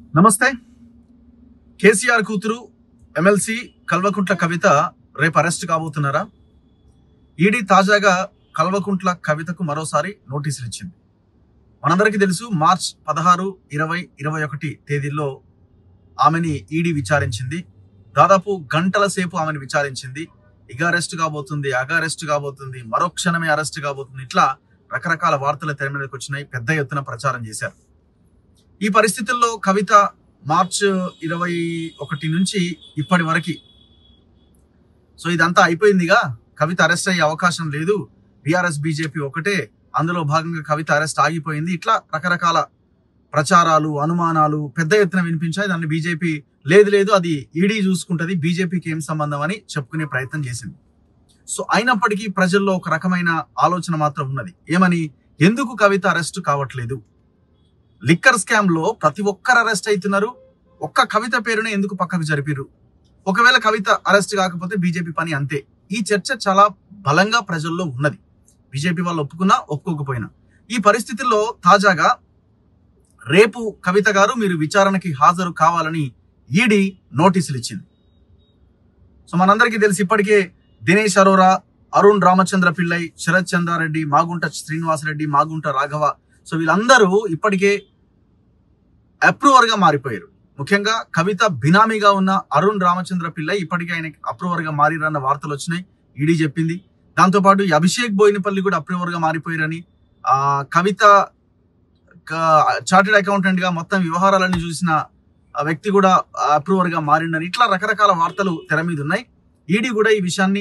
నమస్తే కేసీఆర్ కూతురు ఎమ్మెల్సీ కల్వకుంట్ల కవిత రేపు అరెస్ట్ కాబోతున్నారా ఈడీ తాజాగా కల్వకుంట్ల కవితకు మరోసారి నోటీసులు ఇచ్చింది మనందరికీ తెలుసు మార్చ్ పదహారు ఇరవై ఇరవై ఒకటి తేదీల్లో ఆమెని ఈడీ విచారించింది దాదాపు గంటల సేపు ఆమెను విచారించింది ఇక అరెస్ట్ కాబోతుంది అగ అరెస్ట్ కాబోతుంది మరో క్షణమే అరెస్ట్ కాబోతుంది ఇట్లా రకరకాల వార్తలు తెర మీదకి వచ్చినాయి పెద్ద ఎత్తున ప్రచారం చేశారు ఈ పరిస్థితుల్లో కవిత మార్చ్ ఇరవై ఒకటి నుంచి ఇప్పటి వరకు సో ఇదంతా అయిపోయిందిగా కవిత అరెస్ట్ అయ్యే అవకాశం లేదు బీఆర్ఎస్ బీజేపీ ఒకటే అందులో భాగంగా కవిత అరెస్ట్ ఆగిపోయింది ఇట్లా రకరకాల ప్రచారాలు అనుమానాలు పెద్ద ఎత్తున వినిపించాయి దాన్ని బీజేపీ లేదు లేదు అది ఈడీ చూసుకుంటది బీజేపీకి ఏం సంబంధం అని చెప్పుకునే ప్రయత్నం చేసింది సో అయినప్పటికీ ప్రజల్లో ఒక రకమైన ఆలోచన మాత్రం ఉన్నది ఏమని ఎందుకు కవిత అరెస్ట్ కావట్లేదు లిక్కర్ స్కామ్ లో ప్రతి ఒక్కరు అరెస్ట్ అవుతున్నారు ఒక్క కవిత పేరునే ఎందుకు పక్కకు జరిపిర్రు ఒకవేళ కవిత అరెస్ట్ కాకపోతే బీజేపీ పని అంతే ఈ చర్చ చాలా బలంగా ప్రజల్లో ఉన్నది బీజేపీ వాళ్ళు ఒప్పుకున్నా ఒప్పుకోకపోయినా ఈ పరిస్థితుల్లో తాజాగా రేపు కవిత గారు మీరు విచారణకి హాజరు కావాలని ఈడీ నోటీసులు ఇచ్చింది సో మనందరికీ తెలిసి ఇప్పటికే దినేష్ అరోరా అరుణ్ రామచంద్ర పిల్లై శరత్ చంద్రారెడ్డి మాగుంట శ్రీనివాసరెడ్డి మాగుంట రాఘవ సో వీళ్ళందరూ ఇప్పటికే అప్రూవర్ గా మారిపోయారు ముఖ్యంగా కవిత బినామీగా ఉన్న అరుణ్ రామచంద్ర పిల్లై ఇప్పటికే ఆయన అప్రూవర్ గా మారిరన్న వార్తలు వచ్చినాయి ఈడీ చెప్పింది దాంతోపాటు ఈ అభిషేక్ బోయినపల్లి కూడా అప్రూవర్ గా మారిపోయారని ఆ కవిత చార్టెడ్ అకౌంటెంట్ గా మొత్తం వ్యవహారాలన్నీ చూసిన ఆ వ్యక్తి కూడా అప్రూవర్ గా మారిండని ఇట్లా రకరకాల వార్తలు తెర మీద ఉన్నాయి ఈడీ కూడా ఈ విషయాన్ని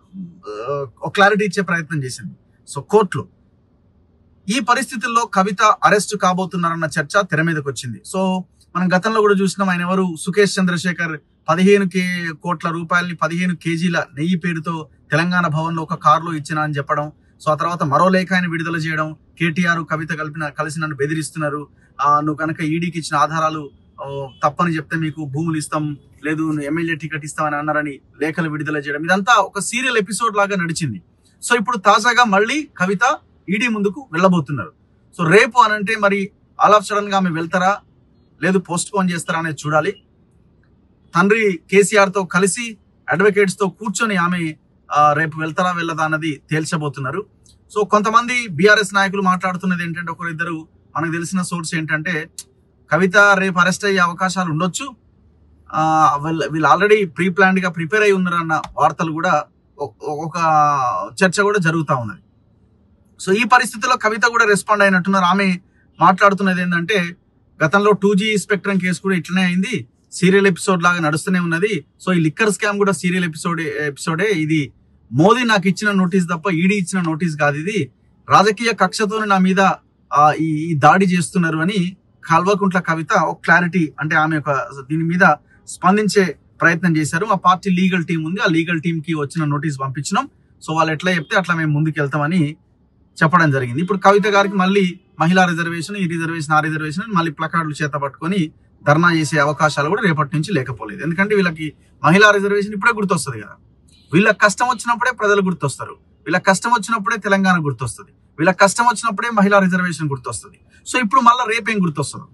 ఒక క్లారిటీ ఇచ్చే ప్రయత్నం చేసింది సో కోర్టులో ఈ పరిస్థితుల్లో కవిత అరెస్ట్ కాబోతున్నారన్న చర్చ తెర మీదకి వచ్చింది సో మనం గతంలో కూడా చూసినాం ఆయన ఎవరు సుకేష్ చంద్రశేఖర్ పదిహేను కే కోట్ల రూపాయలని పదిహేను కేజీల నెయ్యి పేరుతో తెలంగాణ భవన్ లో ఒక కారులో ఇచ్చిన అని చెప్పడం సో ఆ తర్వాత మరో లేఖ ఆయన విడుదల చేయడం కేటీఆర్ కవిత కలిపిన కలిసి నన్ను బెదిరిస్తున్నారు ఆ నువ్వు కనుక ఈడీకి ఇచ్చిన ఆధారాలు ఆ, తప్పని చెప్తే మీకు భూములు ఇస్తాం లేదు నువ్వు ఎమ్మెల్యే టికెట్ ఇస్తామని అన్నారని లేఖలు విడుదల చేయడం ఇదంతా ఒక సీరియల్ ఎపిసోడ్ లాగా నడిచింది సో ఇప్పుడు తాజాగా మళ్ళీ కవిత ఈడీ ముందుకు వెళ్ళబోతున్నారు సో రేపు అనంటే మరి ఆల్ ఆఫ్ సడన్ గా ఆమె వెళ్తారా లేదు పోస్ట్ పోన్ చేస్తారా అనేది చూడాలి తండ్రి కేసీఆర్ తో కలిసి అడ్వకేట్స్ తో కూర్చొని ఆమె ఆ, రేపు వెళ్తారా వెళ్ళదా అన్నది తేల్చబోతున్నారు సో కొంతమంది బీఆర్ఎస్ నాయకులు మాట్లాడుతున్నది ఏంటంటే ఒకరిద్దరు మనకు తెలిసిన సోర్స్ ఏంటంటే కవిత రేపు అరెస్ట్ అయ్యే అవకాశాలు ఉండొచ్చు ఆ, వీళ్ళ- వీళ్ళు ఆల్రెడీ ప్రీ ప్లాన్డ్ గా ప్రిపేర్ అయి ఉన్నారన్న వార్తలు కూడా ఒ- ఒక చర్చ కూడా జరుగుతా ఉన్నది సో ఈ పరిస్థితిలో కవిత కూడా రెస్పాండ్ అయినట్టున్నారు ఆమె మాట్లాడుతున్నది ఏంటంటే గతంలో టూ జీ స్పెక్ట్రమ్ కేసు కూడా ఇట్లనే అయింది సీరియల్ ఎపిసోడ్ లాగా నడుస్తూనే ఉన్నది సో ఈ లిక్కర్ స్కామ్ కూడా సీరియల్ ఎపిసోడ్ ఎపిసోడే ఇది మోదీ నాకు ఇచ్చిన నోటీస్ తప్ప ఈడీ ఇచ్చిన నోటీస్ కాదు ఇది రాజకీయ కక్షతో నా మీద ఆ, ఈ ఈ దాడి చేస్తున్నారు అని కల్వకుంట్ల కవిత ఒక క్లారిటీ అంటే ఆమె ఒక దీని మీద స్పందించే ప్రయత్నం చేశారు మా పార్టీ లీగల్ టీం ఉంది ఆ లీగల్ టీం కి వచ్చిన నోటీస్ పంపించినాం సో వాళ్ళు ఎట్లా చెప్తే అట్లా మేము ముందుకు వెళ్తామని చెప్పడం జరిగింది ఇప్పుడు కవిత గారికి మళ్ళీ మహిళా రిజర్వేషన్ ఈ రిజర్వేషన్ ఆ రిజర్వేషన్ అని మళ్ళీ ప్లకార్డులు చేత పట్టుకొని ధర్నా చేసే అవకాశాలు కూడా రేపటి నుంచి లేకపోలేదు ఎందుకంటే వీళ్ళకి మహిళా రిజర్వేషన్ ఇప్పుడే గుర్తొస్తుంది కదా వీళ్ళకి కష్టం వచ్చినప్పుడే ప్రజలు గుర్తొస్తారు వీళ్ళకి కష్టం వచ్చినప్పుడే తెలంగాణ గుర్తొస్తుంది వీళ్ళకి కష్టం వచ్చినప్పుడే మహిళా రిజర్వేషన్ గుర్తొస్తుంది సో ఇప్పుడు మళ్ళీ రేపేం గుర్తొస్తుంది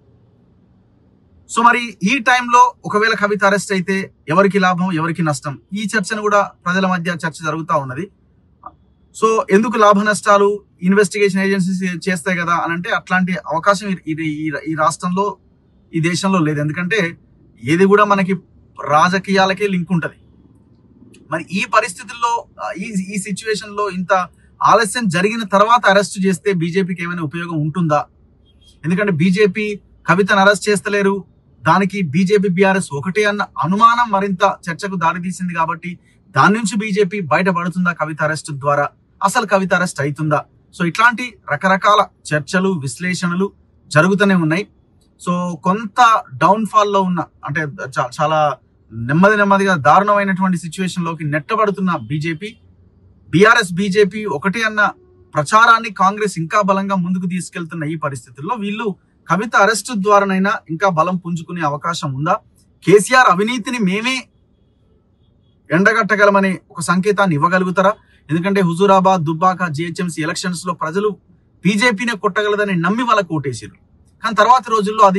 సో మరి ఈ టైంలో ఒకవేళ కవిత అరెస్ట్ అయితే ఎవరికి లాభం ఎవరికి నష్టం ఈ చర్చను కూడా ప్రజల మధ్య చర్చ జరుగుతూ ఉన్నది సో ఎందుకు లాభ నష్టాలు ఇన్వెస్టిగేషన్ ఏజెన్సీస్ చేస్తాయి కదా అని అంటే అట్లాంటి అవకాశం ఈ- ఈ- ఈ- ఈ రాష్ట్రంలో ఈ దేశంలో లేదు ఎందుకంటే ఏది కూడా మనకి రాజకీయాలకే లింక్ ఉంటది మరి ఈ పరిస్థితుల్లో ఆ, ఈ ఈ సిచ్యువేషన్ లో ఇంత ఆలస్యం జరిగిన తర్వాత అరెస్ట్ చేస్తే బీజేపీకి ఏమైనా ఉపయోగం ఉంటుందా ఎందుకంటే బీజేపీ కవితను అరెస్ట్ చేస్తలేరు దానికి బీజేపీ బీఆర్ఎస్ ఒకటే అన్న అనుమానం మరింత చర్చకు దారితీసింది కాబట్టి దాని నుంచి బీజేపీ బయటపడుతుందా కవిత అరెస్ట్ ద్వారా అసలు కవిత అరెస్ట్ అవుతుందా సో ఇట్లాంటి రకరకాల చర్చలు విశ్లేషణలు జరుగుతూనే ఉన్నాయి సో కొంత డౌన్ ఫాల్ లో ఉన్న అంటే చా- చాలా నెమ్మది నెమ్మదిగా దారుణమైనటువంటి సిచ్యువేషన్ లోకి నెట్టబడుతున్న బీజేపీ బీఆర్ఎస్ బీజేపీ ఒకటే అన్న ప్రచారాన్ని కాంగ్రెస్ ఇంకా బలంగా ముందుకు తీసుకెళ్తున్న ఈ పరిస్థితుల్లో వీళ్ళు కవిత అరెస్ట్ ద్వారానైనా ఇంకా బలం పుంజుకునే అవకాశం ఉందా కేసీఆర్ అవినీతిని మేమే ఎండగట్టగలమనే ఒక సంకేతాన్ని ఇవ్వగలుగుతారా ఎందుకంటే హుజూరాబాద్ దుబ్బాక జిహెచ్ఎంసీ ఎలక్షన్స్ లో ప్రజలు బీజేపీనే కొట్టగలదని నమ్మి వాళ్ళకు ఓటేసారు కానీ తర్వాత రోజుల్లో అది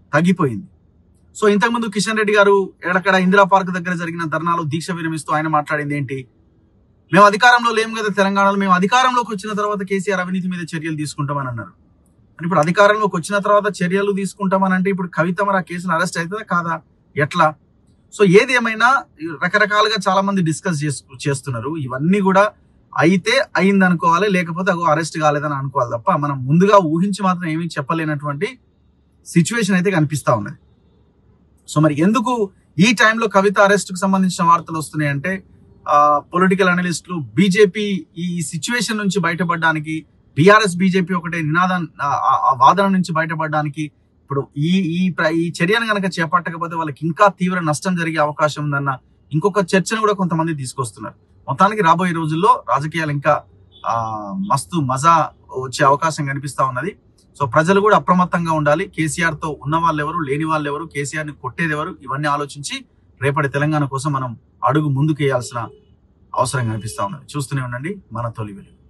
తగ్గిపోయింది సో ఇంతకుముందు కిషన్ రెడ్డి గారు ఎక్కడక్కడ ఇందిరా పార్క్ దగ్గర జరిగిన ధర్నాలో దీక్ష విరమిస్తూ ఆయన మాట్లాడింది ఏంటి మేము అధికారంలో లేము కదా తెలంగాణలో మేము అధికారంలోకి వచ్చిన తర్వాత కేసీఆర్ అవినీతి మీద చర్యలు తీసుకుంటామని అన్నారు మరి ఇప్పుడు అధికారంలోకి వచ్చిన తర్వాత చర్యలు తీసుకుంటామని అంటే ఇప్పుడు కవిత మరి ఆ కేసును అరెస్ట్ అవుతుందా కాదా ఎట్లా సో ఏది ఏమైనా రకరకాలుగా చాలా మంది డిస్కస్ చేస్తున్నారు ఇవన్నీ కూడా అయితే అయింది అనుకోవాలి లేకపోతే అగో అరెస్ట్ కాలేదని అనుకోవాలి తప్ప మనం ముందుగా ఊహించి మాత్రం ఏమీ చెప్పలేనటువంటి సిచ్యువేషన్ అయితే కనిపిస్తా ఉన్నది సో మరి ఎందుకు ఈ టైంలో కవిత అరెస్ట్ కు సంబంధించిన వార్తలు వస్తున్నాయంటే పొలిటికల్ అనలిస్టులు బీజేపీ ఈ సిచ్యువేషన్ నుంచి బయటపడడానికి బీఆర్ఎస్ బీజేపీ ఒకటే నినాదం ఆ- ఆ- ఆ వాదన నుంచి బయటపడడానికి ఇప్పుడు ఈ ఈ ప్ర- ఈ చర్యను గనక చేపట్టకపోతే వాళ్ళకి ఇంకా తీవ్ర నష్టం జరిగే అవకాశం ఉందన్న ఇంకొక చర్చను కూడా కొంతమంది తీసుకొస్తున్నారు మొత్తానికి రాబోయే రోజుల్లో రాజకీయాలు ఇంకా ఆ మస్తు మజా వచ్చే అవకాశం కనిపిస్తా ఉన్నది సో ప్రజలు కూడా అప్రమత్తంగా ఉండాలి కేసీఆర్ తో ఉన్న వాళ్ళు ఎవరు లేని వాళ్ళు ఎవరు కేసీఆర్ ని కొట్టేది ఎవరు ఇవన్నీ ఆలోచించి రేపటి తెలంగాణ కోసం మనం అడుగు ముందుకు వేయాల్సిన అవసరం కనిపిస్తా ఉన్నది చూస్తూనే ఉండండి మన తొలి వెలుగు